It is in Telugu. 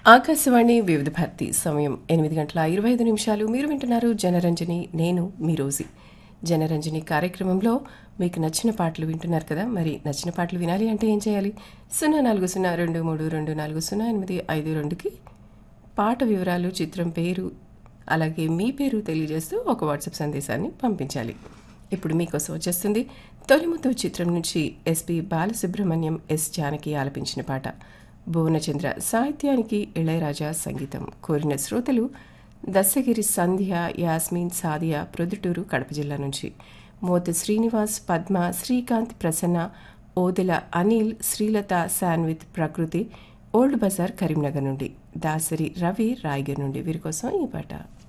ఆకాశవాణి వివిధ భారతి సమయం ఎనిమిది గంటల ఇరవై ఐదు నిమిషాలు మీరు వింటున్నారు జనరంజని నేను మీ రోజీ జనరంజని కార్యక్రమంలో మీకు నచ్చిన పాటలు వింటున్నారు కదా మరి నచ్చిన పాటలు వినాలి అంటే ఏం చేయాలి సున్నా నాలుగు సున్నా రెండు మూడు రెండు నాలుగు సున్నా ఎనిమిది ఐదు రెండుకి పాట వివరాలు చిత్రం పేరు అలాగే మీ పేరు తెలియజేస్తూ ఒక వాట్సాప్ సందేశాన్ని పంపించాలి ఇప్పుడు మీకోసం వచ్చేస్తుంది తొలిముతో చిత్రం నుంచి ఎస్పి బాలసుబ్రహ్మణ్యం ఎస్ జానకి ఆలపించిన పాట భువనచంద్ర సాహిత్యానికి ఇళయరాజా సంగీతం కోరిన శ్రోతలు దశగిరి సంధ్య యాస్మిన్ సాదియా ప్రొద్దుటూరు కడప జిల్లా నుంచి మోత శ్రీనివాస్ పద్మ శ్రీకాంత్ ప్రసన్న ఓదెల అనిల్ శ్రీలత శాన్విత్ ప్రకృతి ఓల్డ్ బజార్ కరీంనగర్ నుండి దాసరి రవి రాయగర్ నుండి వీరి కోసం ఈ పాట